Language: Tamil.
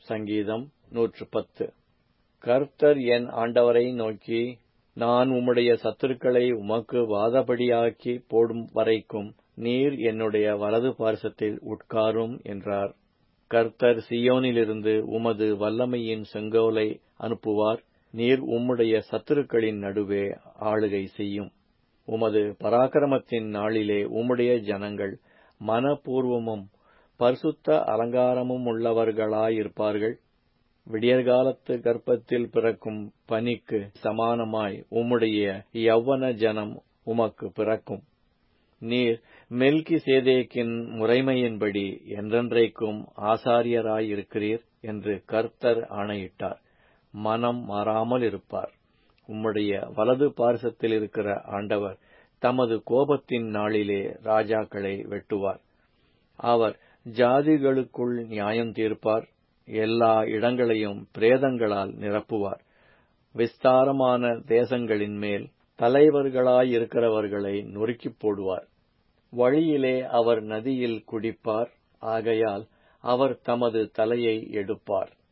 சங்கீதம் நூற்று பத்து கர்த்தர் என் ஆண்டவரை நோக்கி நான் உம்முடைய சத்துருக்களை உமக்கு வாதபடியாக்கி போடும் வரைக்கும் நீர் என்னுடைய வலது பார்சத்தில் உட்காரும் என்றார் கர்த்தர் சியோனிலிருந்து உமது வல்லமையின் செங்கோலை அனுப்புவார் நீர் உம்முடைய சத்துருக்களின் நடுவே ஆளுகை செய்யும் உமது பராக்கிரமத்தின் நாளிலே உம்முடைய ஜனங்கள் மனப்பூர்வமும் பரிசுத்த அலங்காரமும் உள்ளவர்களாயிருப்பார்கள் விடியற்காலத்து கர்ப்பத்தில் பிறக்கும் பனிக்கு சமானமாய் உம்முடைய யவ்வன ஜனம் உமக்கு பிறக்கும் நீர் மெல்கி சேதேக்கின் முறைமையின்படி என்றென்றைக்கும் ஆசாரியராயிருக்கிறீர் என்று கர்த்தர் ஆணையிட்டார் மனம் மாறாமல் இருப்பார் உம்முடைய வலது பார்சத்தில் இருக்கிற ஆண்டவர் தமது கோபத்தின் நாளிலே ராஜாக்களை வெட்டுவார் அவர் ஜாதிகளுக்குள் நியாயம் தீர்ப்பார் எல்லா இடங்களையும் பிரேதங்களால் நிரப்புவார் விஸ்தாரமான தேசங்களின் மேல் தலைவர்களாயிருக்கிறவர்களை நொறுக்கிப் போடுவார் வழியிலே அவர் நதியில் குடிப்பார் ஆகையால் அவர் தமது தலையை எடுப்பார்